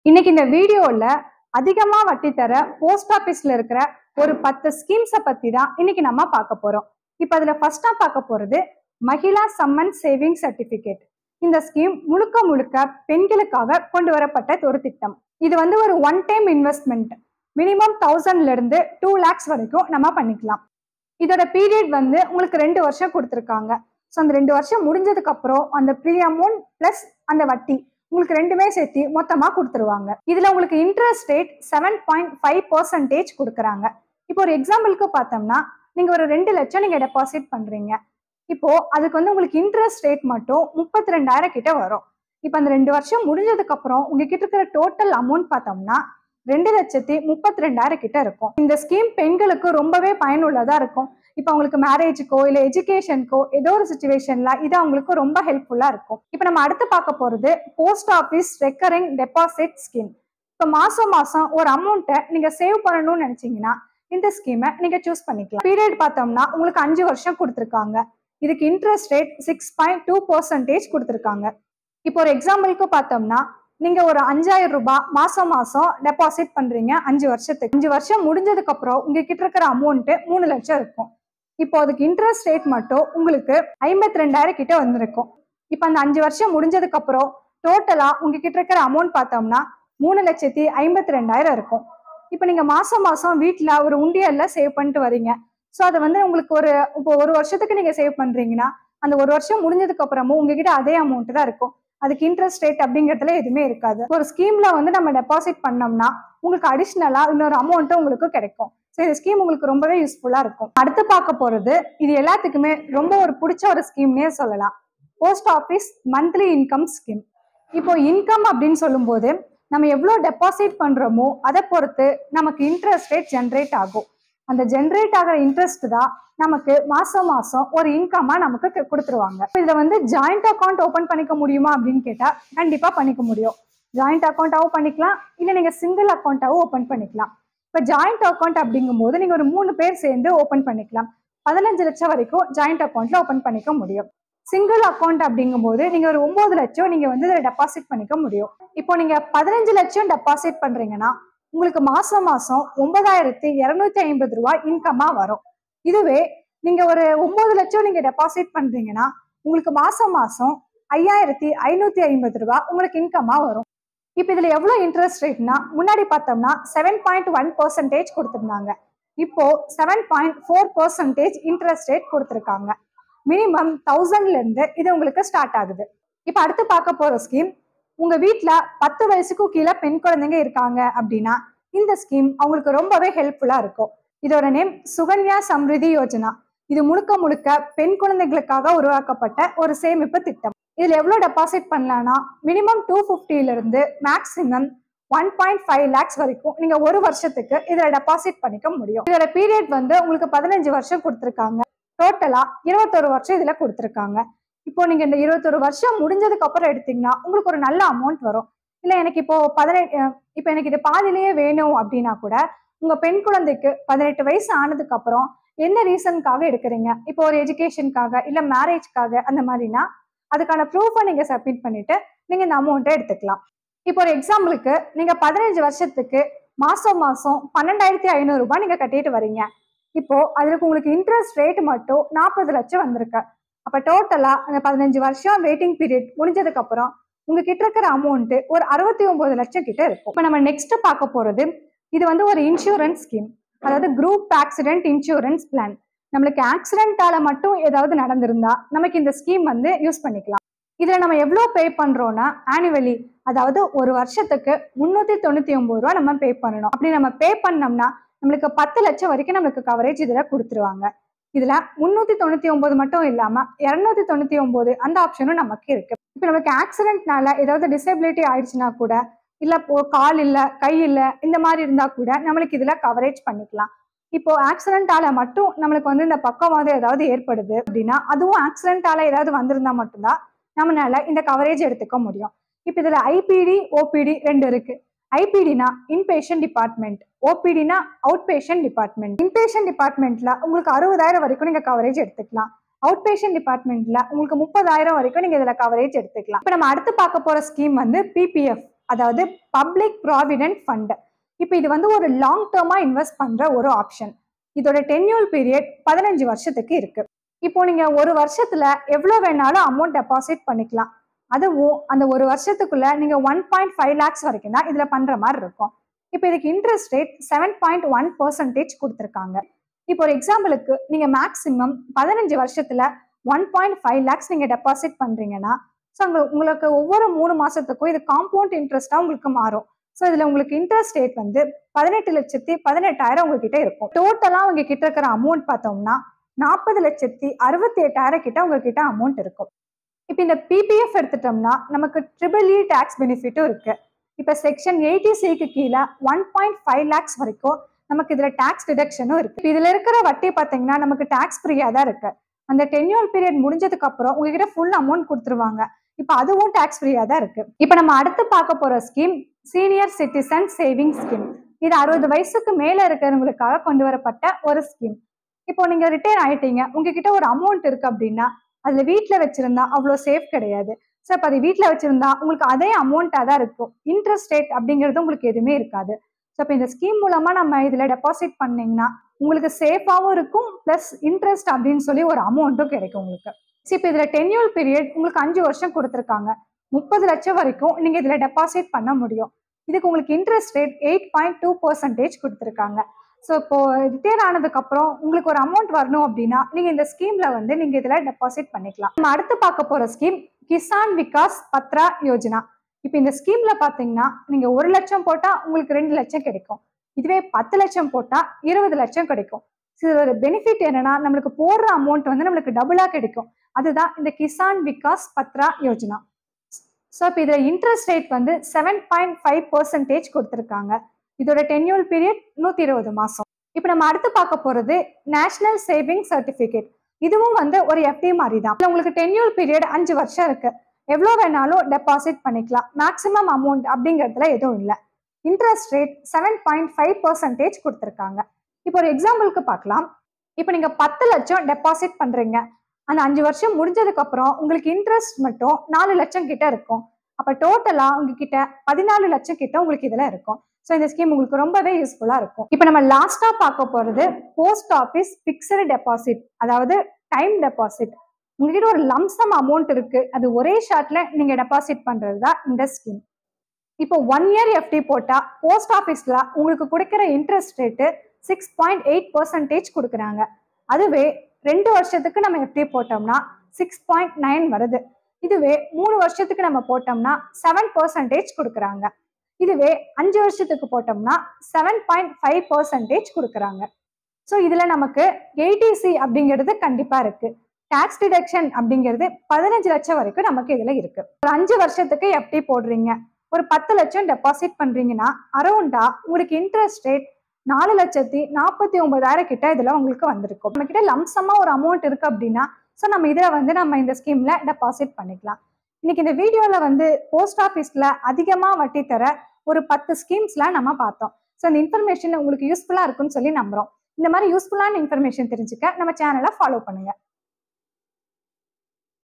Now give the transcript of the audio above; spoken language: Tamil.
இன்னைக்கு இந்த வீடியோல அதிகமா வட்டி தர போஸ்ட் ஆபீஸ்ல இருக்கிற ஒரு பத்து ஸ்கீம்ஸ பத்தி தான் இன்னைக்கு நம்ம பார்க்க போறோம் இப்ப அதுல ஃபர்ஸ்டா பார்க்க போறது மகிழா சம்மன் சேவிங் சர்டிபிகேட் இந்த ஸ்கீம் முழுக்க முழுக்க பெண்களுக்காக கொண்டு வரப்பட்ட ஒரு திட்டம் இது வந்து ஒரு ஒன் டைம் இன்வெஸ்ட்மெண்ட் மினிமம் தௌசண்ட்ல இருந்து டூ லேக்ஸ் வரைக்கும் நம்ம பண்ணிக்கலாம் இதோட பீரியட் வந்து உங்களுக்கு ரெண்டு வருஷம் கொடுத்துருக்காங்க ஸோ அந்த ரெண்டு வருஷம் முடிஞ்சதுக்கு அப்புறம் அந்த ப்ரீ அமௌண்ட் பிளஸ் அந்த வட்டி உங்களுக்கு ரெண்டுமே சேர்த்து மொத்தமா கொடுத்துருவாங்க இதுல உங்களுக்கு interest rate seven point five percentage கொடுக்குறாங்க இப்போ ஒரு எக்ஸாம்பிளுக்கு பார்த்தோம்னா நீங்க ஒரு ரெண்டு லட்சம் நீங்க டெபாசிட் பண்றீங்க இப்போ அதுக்கு வந்து உங்களுக்கு இன்ட்ரெஸ்ட் ரேட் மட்டும் முப்பத்தி ரெண்டாயிரம் கிட்ட வரும் இப்போ அந்த ரெண்டு வருஷம் முடிஞ்சதுக்கு அப்புறம் உங்ககிட்ட இருக்கிற டோட்டல் அமௌண்ட் பார்த்தோம்னா ரெண்டு லட்சத்தி முப்பத்தி ரெண்டாயிரம் கிட்ட இருக்கும் இந்த ஸ்கீம் பெண்களுக்கு ரொம்பவே பயனுள்ளதா இருக்கும் இப்போ அவங்களுக்கு மேரேஜுக்கோ இல்லை எஜுகேஷனுக்கோ ஏதோ ஒரு சுச்சுவேஷன்ல இது அவங்களுக்கு ரொம்ப ஹெல்ப்ஃபுல்லா இருக்கும் இப்போ நம்ம அடுத்து பார்க்க போறது post office recurring deposit scheme இப்போ மாசம் மாசம் ஒரு அமௌண்ட்டை நீங்க சேவ் பண்ணணும்னு நினைச்சீங்கன்னா இந்த ஸ்கீமை நீங்க சூஸ் பண்ணிக்கலாம் பீரியட் பார்த்தோம்னா உங்களுக்கு அஞ்சு வருஷம் கொடுத்துருக்காங்க இதுக்கு interest rate six point two percentage கொடுத்துருக்காங்க இப்போ ஒரு எக்ஸாம்பிளுக்கு பார்த்தோம்னா நீங்க ஒரு அஞ்சாயிரம் ரூபாய் மாசம் மாசம் டெபாசிட் பண்றீங்க அஞ்சு வருஷத்துக்கு அஞ்சு வருஷம் முடிஞ்சதுக்கு அப்புறம் உங்ககிட்ட இருக்கிற அமௌண்ட் மூணு லட்சம் இருக்கும் இப்போ அதுக்கு இன்ட்ரெஸ்ட் ரேட் மட்டும் உங்களுக்கு ஐம்பத்தி ரெண்டாயிரம் கிட்ட வந்திருக்கும் இப்போ அந்த அஞ்சு வருஷம் முடிஞ்சதுக்கு அப்புறம் டோட்டலா உங்ககிட்ட இருக்கிற அமௌண்ட் பார்த்தோம்னா மூணு லட்சத்தி ஐம்பத்தி ரெண்டாயிரம் இருக்கும் இப்போ நீங்க மாசம் மாசம் வீட்டில் ஒரு உண்டியல்ல சேவ் பண்ணிட்டு வரீங்க ஸோ அதை வந்து உங்களுக்கு ஒரு இப்போ ஒரு வருஷத்துக்கு நீங்க சேவ் பண்றீங்கன்னா அந்த ஒரு வருஷம் முடிஞ்சதுக்கு அப்புறமும் உங்ககிட்ட அதே அமௌண்ட் தான் இருக்கும் அதுக்கு இன்ட்ரெஸ்ட் ரேட் அப்படிங்கிறதுல எதுவுமே இருக்காது ஒரு ஸ்கீம்ல வந்து நம்ம டெபாசிட் பண்ணோம்னா உங்களுக்கு அடிஷ்னலா இன்னொரு அமௌண்ட்டும் உங்களுக்கு கிடைக்கும் ஸோ இந்த ஸ்கீம் உங்களுக்கு ரொம்பவே யூஸ்ஃபுல்லா இருக்கும் அடுத்து பார்க்க போறது இது எல்லாத்துக்குமே ரொம்ப ஒரு பிடிச்ச ஒரு ஸ்கீம்னே சொல்லலாம் post office monthly income scheme இப்போ இன்கம் அப்படின்னு சொல்லும்போது நம்ம எவ்வளோ டெபாசிட் பண்றோமோ அதை பொறுத்து நமக்கு இன்ட்ரெஸ்ட் ரேட் ஜென்ரேட் ஆகும் அந்த ஜென்ரேட் ஆகிற இன்ட்ரெஸ்ட் தான் நமக்கு மாசம் மாசம் ஒரு இன்கமா நமக்கு கு- கொடுத்துருவாங்க இதுல வந்து ஜாயிண்ட் அக்கௌண்ட் ஓபன் பண்ணிக்க முடியுமா அப்படின்னு கேட்டா கண்டிப்பா பண்ணிக்க முடியும் ஜாயிண்ட் அக்கௌண்ட்டாவும் பண்ணிக்கலாம் இல்ல நீங்க சிங்கிள் அக்கௌண்ட்டாவும் ஓபன் பண்ணிக்கலாம் இப்ப ஜாயிண்ட் அக்கௌண்ட் அப்படிங்கும்போது நீங்க ஒரு மூணு பேர் சேர்ந்து ஓபன் பண்ணிக்கலாம் பதினஞ்சு லட்சம் வரைக்கும் ஜாயிண்ட் அக்கௌண்ட்ல ஓபன் பண்ணிக்க முடியும் சிங்கிள் அக்கௌண்ட் அப்படிங்கும்போது நீங்க ஒரு ஒன்பது லட்சம் நீங்க வந்து இதில் டெபாசிட் பண்ணிக்க முடியும் இப்போ நீங்க பதினஞ்சு லட்சம் டெபாசிட் பண்றீங்கன்னா உங்களுக்கு மாசம் மாசம் ஒன்பதாயிரத்தி இருநூத்தி ஐம்பது ரூபாய் இன்கமா வரும் இதுவே நீங்க ஒரு ஒன்பது லட்சம் நீங்க டெபாசிட் பண்றீங்கன்னா உங்களுக்கு மாசம் மாசம் ஐயாயிரத்தி ஐநூத்தி ஐம்பது ரூபாய் உங்களுக்கு இன்கமா வரும் இப்போ இதுல எவ்வளவு இன்ட்ரெஸ்ட் ரேட்னா முன்னாடி பார்த்தோம்னா செவன் பாயிண்ட் ஒன் பர்சன்டேஜ் கொடுத்துருந்தாங்க இப்போ seven point four percentage interest rate கொடுத்துருக்காங்க மினிமம் தௌசண்ட்ல இருந்து இது உங்களுக்கு ஸ்டார்ட் ஆகுது இப்போ அடுத்து பார்க்க போற ஸ்கீம் உங்க வீட்ல பத்து வயசுக்கும் கீழே பெண் குழந்தைங்க இருக்காங்க அப்படின்னா இந்த ஸ்கீம் அவங்களுக்கு ரொம்பவே ஹெல்ப்ஃபுல்லா இருக்கும் இதோட நேம் சுகன்யா சம்ரிதி யோஜனா இது முழுக்க முழுக்க பெண் குழந்தைகளுக்காக உருவாக்கப்பட்ட ஒரு சேமிப்பு திட்டம் இதுல எவ்வளவு டெபாசிட் பண்ணலாம்னா மினிமம் டூ ஃபிஃப்டில இருந்து maximum one point five lakhs வரைக்கும் நீங்க ஒரு வருஷத்துக்கு இதுல டெபாசிட் பண்ணிக்க முடியும் இதோட பீரியட் வந்து உங்களுக்கு பதினஞ்சு வருஷம் கொடுத்துருக்காங்க டோட்டலா இருபத்தொரு வருஷம் இதுல கொடுத்துருக்காங்க இப்போ நீங்க இந்த இருபத்தொரு வருஷம் முடிஞ்சதுக்கு அப்புறம் எடுத்தீங்கன்னா உங்களுக்கு ஒரு நல்ல அமௌண்ட் வரும் இல்ல எனக்கு இப்போ பதினெட்டு இப்போ எனக்கு இது பாதியிலேயே வேணும் அப்படின்னா கூட உங்க பெண் குழந்தைக்கு பதினெட்டு வயசு ஆனதுக்கு அப்புறம் என்ன ரீசனுக்காக எடுக்கிறீங்க இப்போ ஒரு எஜுகேஷனுக்காக இல்ல மேரேஜ்க்காக அந்த மாதிரினா அதுக்கான ப்ரூஃபை நீங்க சப்மிட் பண்ணிட்டு நீங்க இந்த அமௌண்ட்டை எடுத்துக்கலாம் இப்போ ஒரு எக்ஸாம்பிளுக்கு நீங்க பதினஞ்சு வருஷத்துக்கு மாசம் மாசம் பன்னெண்டாயிரத்தி ஐநூறு ரூபாய் நீங்க கட்டிட்டு வரீங்க இப்போ அதுக்கு உங்களுக்கு இன்ட்ரெஸ்ட் ரேட் மட்டும் நாற்பது லட்சம் வந்திருக்கு அப்ப டோட்டலா அந்த பதினஞ்சு வருஷம் வெயிட்டிங் பீரியட் முடிஞ்சதுக்கு அப்புறம் உங்ககிட்ட இருக்கிற அமௌண்ட் ஒரு அறுபத்தி ஒன்பது லட்சம் கிட்ட இருக்கும் இப்போ நம்ம நெக்ஸ்ட் பார்க்க போறது இது வந்து ஒரு இன்சூரன்ஸ் ஸ்கீம் அதாவது குரூப் ஆக்சிடென்ட் இன்சூரன்ஸ் பிளான் நம்மளுக்கு ஆக்சிடென்ட்டால மட்டும் ஏதாவது நடந்திருந்தா நமக்கு இந்த ஸ்கீம் வந்து யூஸ் பண்ணிக்கலாம் இதுல நம்ம எவ்வளோ பே பண்றோம்னா ஆனுவலி அதாவது ஒரு வருஷத்துக்கு முன்னூத்தி தொண்ணூத்தி ஒன்பது ரூபா நம்ம பே பண்ணணும் அப்படி நம்ம பே பண்ணோம்னா நம்மளுக்கு பத்து லட்சம் வரைக்கும் நம்மளுக்கு கவரேஜ் இதுல கொடுத்துருவாங்க இதுல முன்னூத்தி தொண்ணூத்தி ஒன்பது மட்டும் இல்லாம இருநூத்தி தொண்ணூத்தி ஒன்பது அந்த ஆப்ஷனும் நமக்கு இருக்கு இப்போ நமக்கு ஆக்சிடென்ட்னால ஏதாவது டிசபிலிட்டி ஆயிடுச்சுன்னா கூட இல்ல இப்போ கால் இல்ல கை இல்ல இந்த மாதிரி இருந்தா கூட நம்மளுக்கு இதுல கவரேஜ் பண்ணிக்கலாம் இப்போ ஆக்சிடென்ட்டால மட்டும் நம்மளுக்கு வந்து இந்த பக்கவாதம் ஏதாவது ஏற்படுது அப்படின்னா அதுவும் ஆக்சிடென்ட்டால ஏதாவது வந்திருந்தா மட்டும்தான் நம்மளால இந்த கவரேஜ் எடுத்துக்க முடியும் இப்போ இதுல ஐபிடி ஓபிடி ரெண்டு இருக்கு ஐபிடினா இன்பேஷன் டிபார்ட்மெண்ட் ஓபிடினா அவுட் பேஷண்ட் டிபார்ட்மெண்ட் இன்பேஷன் டிபார்ட்மெண்ட்ல உங்களுக்கு அறுபதாயிரம் வரைக்கும் நீங்க கவரேஜ் எடுத்துக்கலாம் அவுட் பேஷண்ட் டிபார்ட்மெண்ட்ல உங்களுக்கு முப்பதாயிரம் வரைக்கும் நீங்க இதுல கவரேஜ் எடுத்துக்கலாம் இப்போ நம்ம அடுத்து பார்க்க போற ஸ்கீம் வந்து பிபிஎஃப் அதாவது பப்ளிக் ப்ராவிடென்ட் ஃபண்ட் இப்போ இது வந்து ஒரு லாங் டேர்மா இன்வெஸ்ட் பண்ற ஒரு ஆப்ஷன் இதோட டென்யூல் பீரியட் பதினஞ்சு வருஷத்துக்கு இருக்கு இப்போ நீங்க ஒரு வருஷத்துல எவ்வளவு வேணாலும் அமௌண்ட் டெபாசிட் பண்ணிக்கலாம் அதுவும் அந்த ஒரு வருஷத்துக்குள்ள நீங்க ஒன் பாயிண்ட் ஃபைவ் லேக்ஸ் வரைக்கும் தான் இதுல பண்ற மாதிரி இருக்கும் இப்போ இதுக்கு interest rate seven point one percentage கொடுத்துருக்காங்க இப்போ ஒரு எக்ஸாம்பிளுக்கு நீங்க மேக்ஸிமம் பதினஞ்சு வருஷத்துல ஒன் பாயிண்ட் ஃபைவ் லேக்ஸ் நீங்க டெபாசிட் பண்றீங்கன்னா ஸோ அங்கே உங்களுக்கு ஒவ்வொரு மூணு மாசத்துக்கும் இது காம்பவுண்ட் இன்ட்ரெஸ்டா உங்களுக்கு மாறும் ஸோ இதுல உங்களுக்கு இன்ட்ரெஸ்ட் ரேட் வந்து பதினெட்டு லட்சத்தி பதினெட்டாயிரம் உங்ககிட்ட இருக்கும் டோட்டலா உங்க கிட்ட இருக்கிற அமௌண்ட் பார்த்தோம்னா நாற்பது லட்சத்தி அறுபத்தி எட்டாயிரம் கிட்ட உங்ககிட்ட அமௌண்ட் இருக்கும் இப்போ இந்த பிபிஎஃப் எடுத்துட்டோம்னா நமக்கு ட்ரிபிள் இ டேக்ஸ் பெனிஃபிட்டும் இருக்கு இப்போ செக்ஷன் எயிட்டி சிக்கு கீழே ஒன் பாயிண்ட் ஃபைவ் லேக்ஸ் வரைக்கும் நமக்கு இதுல டேக்ஸ் டிடக்ஷனும் இருக்கு இதுல இருக்கிற வட்டி பார்த்தீங்கன்னா நமக்கு டேக்ஸ் ஃப்ரீயா தான் இருக்கு அந்த டென்யூல் பீரியட் முடிஞ்சதுக்கு அப்புறம் உங்ககிட்ட ஃபுல் அமௌண்ட் கொடுத்துருவாங்க இப்போ அதுவும் டேக்ஸ் ஃப்ரீயா தான் இருக்கு இப்போ நம்ம அடுத்து பார்க்க போற scheme senior citizen saving scheme இது அறுபது வயசுக்கு மேல இருக்கிறவங்களுக்காக கொண்டு வரப்பட்ட ஒரு ஸ்கீம் இப்போ நீங்க ரிட்டையர் ஆயிட்டீங்க உங்ககிட்ட ஒரு அமௌண்ட் இருக்கு அப்படின்னா அதுல வீட்ல வச்சிருந்தா அவ்வளோ சேஃப் கிடையாது ஸோ அப்போ அது வீட்ல வச்சிருந்தா உங்களுக்கு அதே அமௌண்ட்டாக தான் இருக்கும் இன்ட்ரெஸ்ட் ரேட் அப்படிங்கிறது உங்களுக்கு எதுவுமே இருக்காது ஸோ இப்போ இந்த ஸ்கீம் மூலமா நம்ம இதுல டெபாசிட் பண்ணீங்கன்னா உங்களுக்கு சேஃபாகவும் இருக்கும் ப்ளஸ் இன்ட்ரெஸ்ட் அப்படின்னு சொல்லி ஒரு அமௌண்ட்டும் கிடைக்கும் உங்களுக்கு ஸோ இப்போ இதுல டென்யூல் பீரியட் உங்களுக்கு அஞ்சு வருஷம் கொடுத்துருக்காங்க முப்பது லட்சம் வரைக்கும் நீங்க இதுல டெபாசிட் பண்ண முடியும் இதுக்கு உங்களுக்கு interest rate eight point two percentage கொடுத்துருக்காங்க ஸோ இப்போ ரிட்டையர் ஆனதுக்கு அப்புறம் உங்களுக்கு ஒரு அமௌண்ட் வரணும் அப்படின்னா நீங்க இந்த ஸ்கீம்ல வந்து நீங்க இதுல டெபாசிட் பண்ணிக்கலாம் நம்ம அடுத்து பார்க்க போற ஸ்கீம் கிசான் விகாஸ் பத்ரா யோஜனா இப்போ இந்த ஸ்கீம்ல பாத்தீங்கன்னா நீங்க ஒரு லட்சம் போட்டா உங்களுக்கு ரெண்டு லட்சம் கிடைக்கும் இதுவே பத்து லட்சம் போட்டா இருபது லட்சம் கிடைக்கும் So, இதோட பெனிஃபிட் என்னன்னா நம்மளுக்கு போடுற அமௌண்ட் வந்து நம்மளுக்கு டபுளா கிடைக்கும் அதுதான் இந்த கிசான் விகாஸ் பத்ரா யோஜனா ஸோ இப்போ இதில் இன்ட்ரெஸ்ட் ரேட் வந்து செவன் பாயிண்ட் ஃபைவ் பர்சன்டேஜ் கொடுத்துருக்காங்க இதோட டென்யூல் பீரியட் நூற்றி இருபது மாதம் இப்போ நம்ம அடுத்து பார்க்க போகிறது நேஷனல் சேவிங் சர்டிஃபிகேட் இதுவும் வந்து ஒரு எஃப்டி மாதிரி தான் இதுல உங்களுக்கு டென்யூல் பீரியட் அஞ்சு வருஷம் இருக்கு எவ்வளோ வேணாலும் டெபாசிட் பண்ணிக்கலாம் மேக்ஸிமம் அமௌண்ட் அப்படிங்கிறதுல எதுவும் இல்லை interest rate seven point five percentage கொடுத்துருக்காங்க இப்போ ஒரு எக்ஸாம்பிளுக்கு பார்க்கலாம் இப்போ நீங்கள் பத்து லட்சம் டெபாசிட் பண்ணுறீங்க அந்த அஞ்சு வருஷம் முடிஞ்சதுக்கு அப்புறம் உங்களுக்கு இன்ட்ரெஸ்ட் மட்டும் நாலு லட்சம் கிட்ட இருக்கும் அப்ப டோட்டலா உங்ககிட்ட பதினாலு லட்சம் கிட்ட உங்களுக்கு இதுல இருக்கும் ஸோ இந்த ஸ்கீம் உங்களுக்கு ரொம்பவே யூஸ்ஃபுல்லா இருக்கும் இப்போ நம்ம லாஸ்டா பார்க்க போறது போஸ்ட் ஆஃபீஸ் பிக்சடு டெபாசிட் அதாவது டைம் டெபாசிட் உங்ககிட்ட ஒரு லம்சம் அமௌண்ட் இருக்கு அது ஒரே ஷாட்ல நீங்க டெபாசிட் பண்றது தான் இந்த ஸ்கீம் இப்போ ஒன் இயர் எஃப்டி போட்டா போஸ்ட் ஆஃபீஸ்ல உங்களுக்கு கொடுக்கிற interest rate six point eight percentage கொடுக்குறாங்க அதுவே ரெண்டு வருஷத்துக்கு நம்ம எஃப்டி போட்டோம்னா சிக்ஸ் பாயிண்ட் நைன் வருது இதுவே மூணு வருஷத்துக்கு நம்ம போட்டோம்னா செவன் பர்சன்டேஜ் கொடுக்குறாங்க இதுவே அஞ்சு வருஷத்துக்கு போட்டோம்னா செவன் பாயிண்ட் ஃபைவ் பர்சன்டேஜ் கொடுக்குறாங்க ஸோ இதுல நமக்கு ஏடிசி அப்படிங்கிறது கண்டிப்பா இருக்கு டாக்ஸ் டிடக்ஷன் அப்படிங்கிறது பதினஞ்சு லட்சம் வரைக்கும் நமக்கு இதுல இருக்கு ஒரு அஞ்சு வருஷத்துக்கு எஃப்டி போடுறீங்க ஒரு பத்து லட்சம் டெபாசிட் பண்றீங்கன்னா அரௌண்டா உங்களுக்கு இன்ட்ரெஸ்ட் ரேட் நாலு லட்சத்தி நாற்பத்தி ஒன்பதாயிரம் கிட்ட இதுல உங்களுக்கு வந்திருக்கும் நம்ம கிட்ட லம்சமா ஒரு அமௌண்ட் இருக்கு அப்படின்னா ஸோ நம்ம இதுல வந்து நம்ம இந்த ஸ்கீம்ல டெபாசிட் பண்ணிக்கலாம் இன்னைக்கு இந்த வீடியோல வந்து போஸ்ட் ஆஃபீஸ்ல அதிகமா வட்டி தர ஒரு பத்து ஸ்கீம்ஸ்லாம் நம்ம பார்த்தோம் ஸோ இந்த இன்ஃபர்மேஷன் உங்களுக்கு யூஸ்ஃபுல்லா இருக்கும்னு சொல்லி நம்புறோம் இந்த மாதிரி யூஸ்ஃபுல்லான இன்ஃபர்மேஷன் தெரிஞ்சுக்க நம்ம சேனலை ஃபாலோ பண்ணுங்க